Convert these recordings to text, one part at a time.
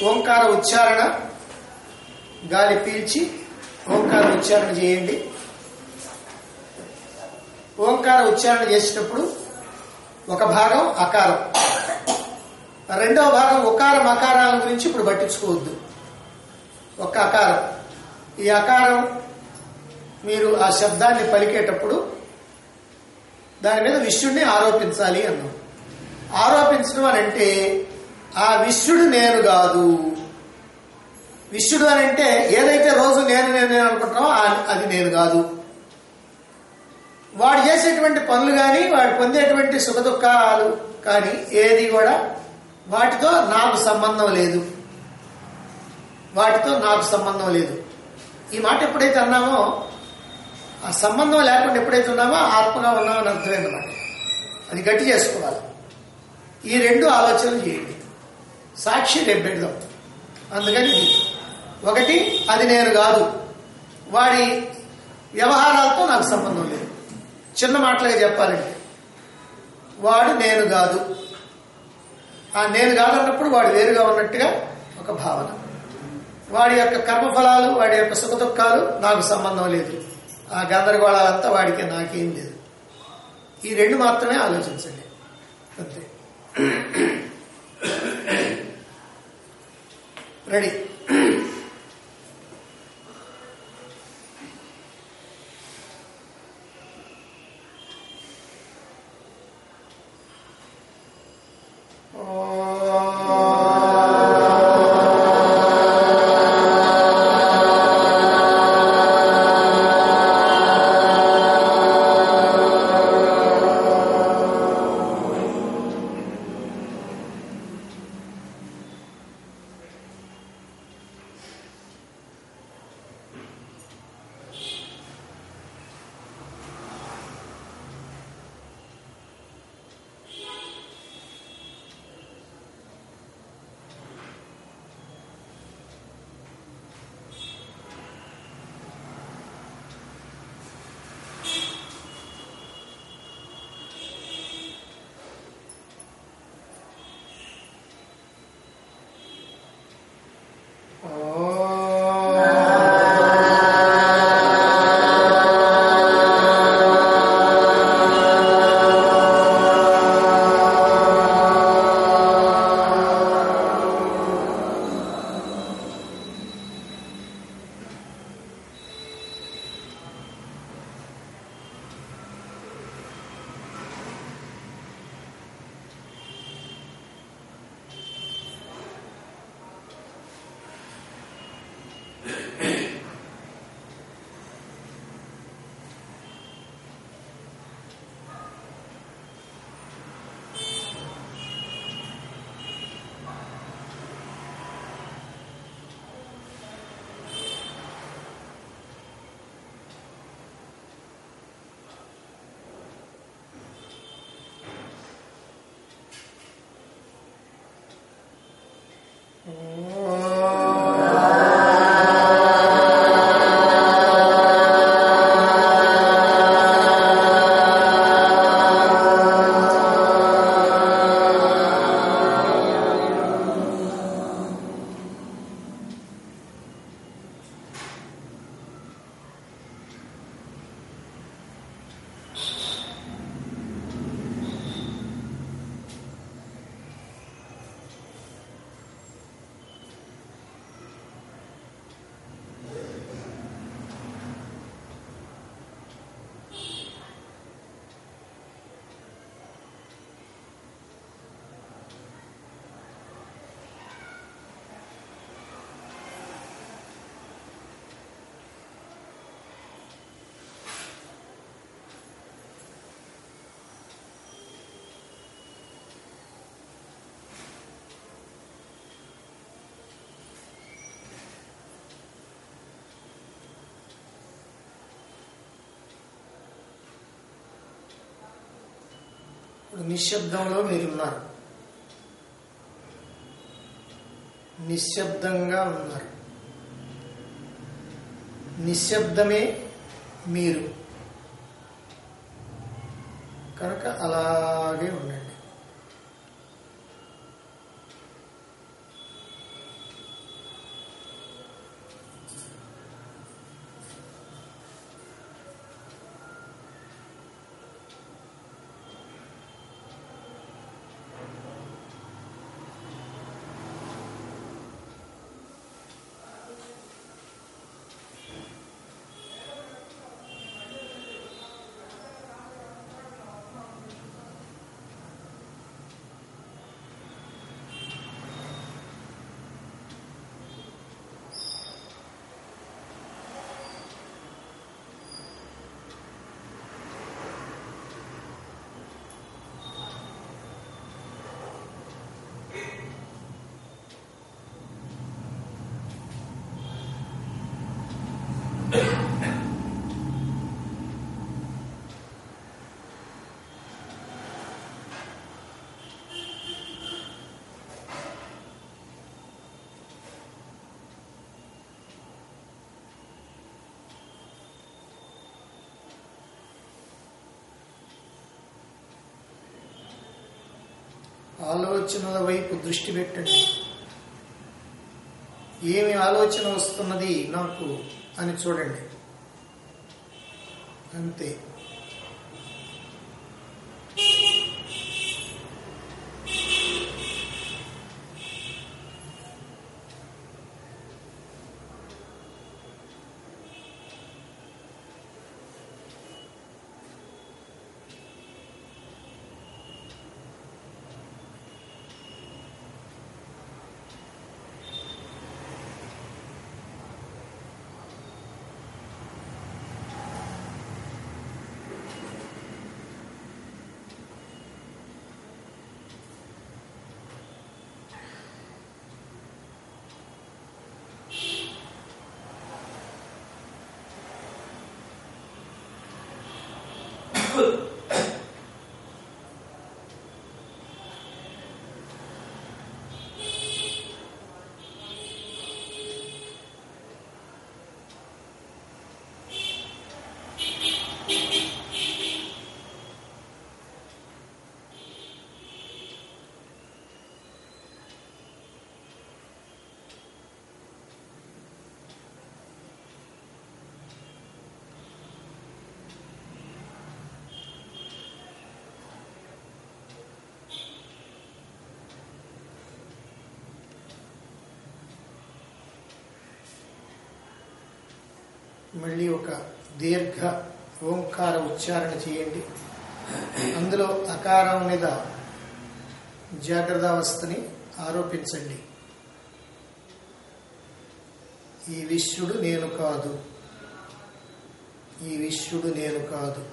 ఓంకార ఉచ్చారణ గాలి పీల్చి ఓంకార ఉచ్చారణ చేయండి ఓంకార ఉచ్చారణ చేసేటప్పుడు ఒక భాగం అకారం రెండవ భాగం ఉకారం అకారాల గురించి ఇప్పుడు పట్టించుకోవద్దు ఒక అకారం ఈ అకారం మీరు ఆ శబ్దాన్ని పలికేటప్పుడు దాని మీద విష్ణుడిని ఆరోపించాలి అన్నాం ఆరోపించడం అని అంటే ఆ విష్ణుడు నేను కాదు విష్ణుడు అని అంటే ఏదైతే రోజు నేను నేను నేను అనుకుంటున్నామో ఆ- అది నేను కాదు వాడు చేసేటువంటి పనులు కానీ వాడు పొందేటువంటి సుఖ దుఃఖాలు కానీ ఏది కూడా వాటితో నాకు సంబంధం లేదు వాటితో నాకు సంబంధం లేదు ఈ మాట ఎప్పుడైతే అన్నామో ఆ సంబంధం లేకుండా ఎప్పుడైతే ఉన్నామో ఆత్మగా ఉన్నామని అర్థమైందన్నమాట అది గట్టి చేసుకోవాలి ఈ రెండు ఆలోచనలు చేయండి సాక్షి రేపు పెడదాం అందుకని ఇది. ఒకటి అది నేను కాదు వాడి వ్యవహారాలతో నాకు సంబంధం లేదు చిన్న మాటలుగా చెప్పాలంటే వాడు నేను కాదు ఆ నేను కాదన్నప్పుడు వాడు వేరుగా ఉన్నట్టుగా ఒక భావన వాడి యొక్క కర్మఫలాలు వాడి యొక్క సుఖ దుఃఖాలు నాకు సంబంధం లేదు ఆ గందరగోళాలంతా వాడికి నాకేం లేదు ఈ రెండు మాత్రమే ఆలోచించండి అంతే రెడీ ఇప్పుడు నిశ్శబ్దంలో మీరున్నారు నిశ్శబ్దంగా ఉన్నారు నిశ్శబ్దమే మీరు కనుక అలాగే ఉండండి ఆలోచనల వైపు దృష్టి పెట్టండి ఏమి ఆలోచన వస్తున్నది నాకు అని చూడండి అంతే మళ్ళీ ఒక దీర్ఘ ఓంకార ఉచ్చారణ చేయండి అందులో అకారం మీద జాగ్రత్తావస్థని ఆరోపించండి ఈ విశ్వడు నేను కాదు ఈ విశ్వడు నేను కాదు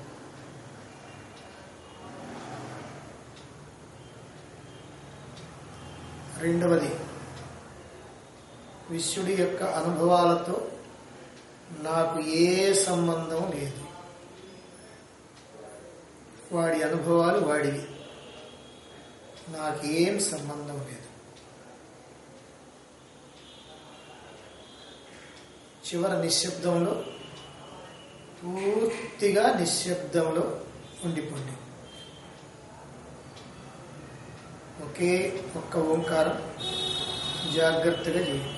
రెండవది విశ్వడి యొక్క అనుభవాలతో నాకు ఏ సంబంధం లేదు వాడి అనుభవాలు వాడివి నాకేం సంబంధం లేదు చివర నిశ్శబ్దంలో పూర్తిగా నిశ్శబ్దంలో ఉండిపోండి ఒకే ఒక్క ఓంకారం జాగ్రత్తగా చేయండి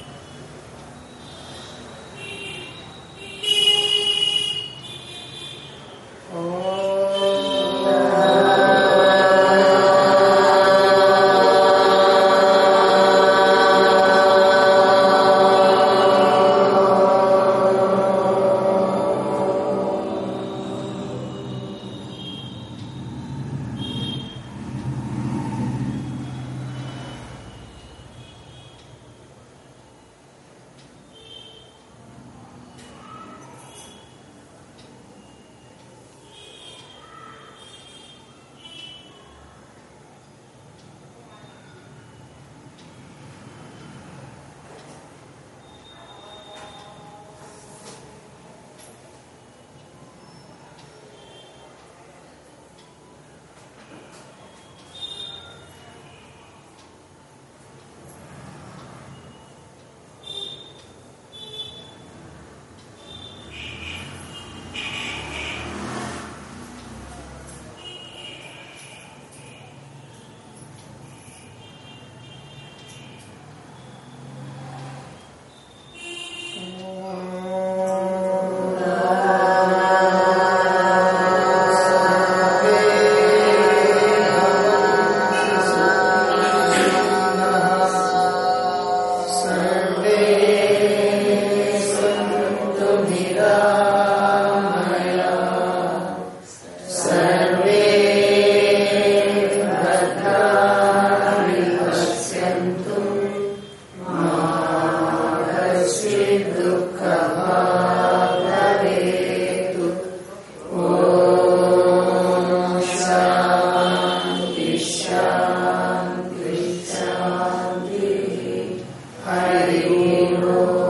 హరి ఓం